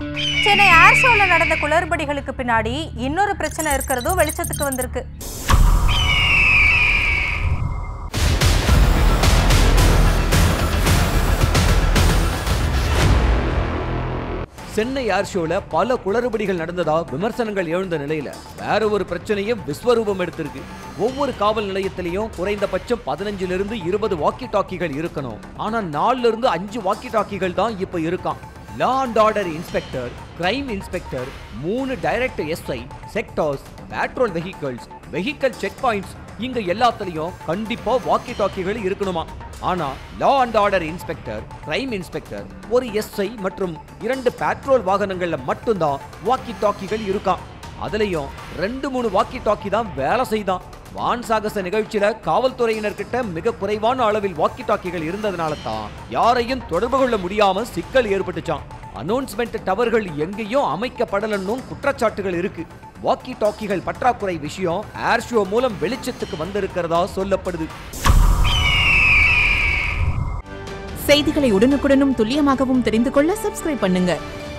சென்னை ஏர் ஷோல நடந்த குளறுபடிகளுக்கு பின்னாடி இன்னொரு பிரச்சனை இருக்கிறதும் வெளிச்சத்துக்கு வந்திருக்கு சென்னை ஏர் ஷோல பல குளறுபடிகள் நடந்ததா விமர்சனங்கள் எழுந்த நிலையில வேற ஒரு பிரச்சனையும் விஸ்வரூபம் எடுத்திருக்கு ஒவ்வொரு காவல் நிலையத்திலையும் குறைந்தபட்சம் பதினஞ்சுல இருந்து இருபது வாக்கி டாக்கிகள் இருக்கணும் ஆனா நாலுல இருந்து அஞ்சு வாக்கி டாக்கிகள் தான் இப்ப இருக்கான் law and order inspector crime inspector மூணு direct SI sectors patrol vehicles vehicle check points இங்க எல்லாத்துலயும் கண்டிப்பா வாக்கி டாக்கிகள் இருக்கணுமா ஆனா law and order inspector crime inspector ஒரு எஸ்ஐ மற்றும் இரண்டு பேட்ரோல் வாகனங்கள்ல மட்டும்தான் வாக்கி டாக்கிகள் இருக்காம் அதுலயும் ரெண்டு மூணு வாக்கி டாக்கி தான் வேலை செய்தான் வான் சாகச நிகழ்ச்சியில காவல்துறையினர்கிட்ட மிக குறைவான அளவில் வாக்கி டாக்கிகள் இருந்ததுனால தான் யாரையும் தொடர்பு கொள்ள முடியாம சிக்கல் ஏற்பட்டுச்சான் அனௌன்ஸ்மெண்ட் டவர்கள் எங்கேயும் அமைக்கப்படலன்னும் குற்றச்சாட்டுகள் இருக்கு வாக்கி டாக்கிகள் பற்றாக்குறை விஷயம் ஏர் ஷோ மூலம் வெளிச்சத்துக்கு வந்திருக்கிறதா சொல்லப்படுது செய்திகளை உடனுக்குடனும் துல்லியமாகவும் தெரிந்து கொள்ள சப்ஸ்கிரைப் பண்ணுங்க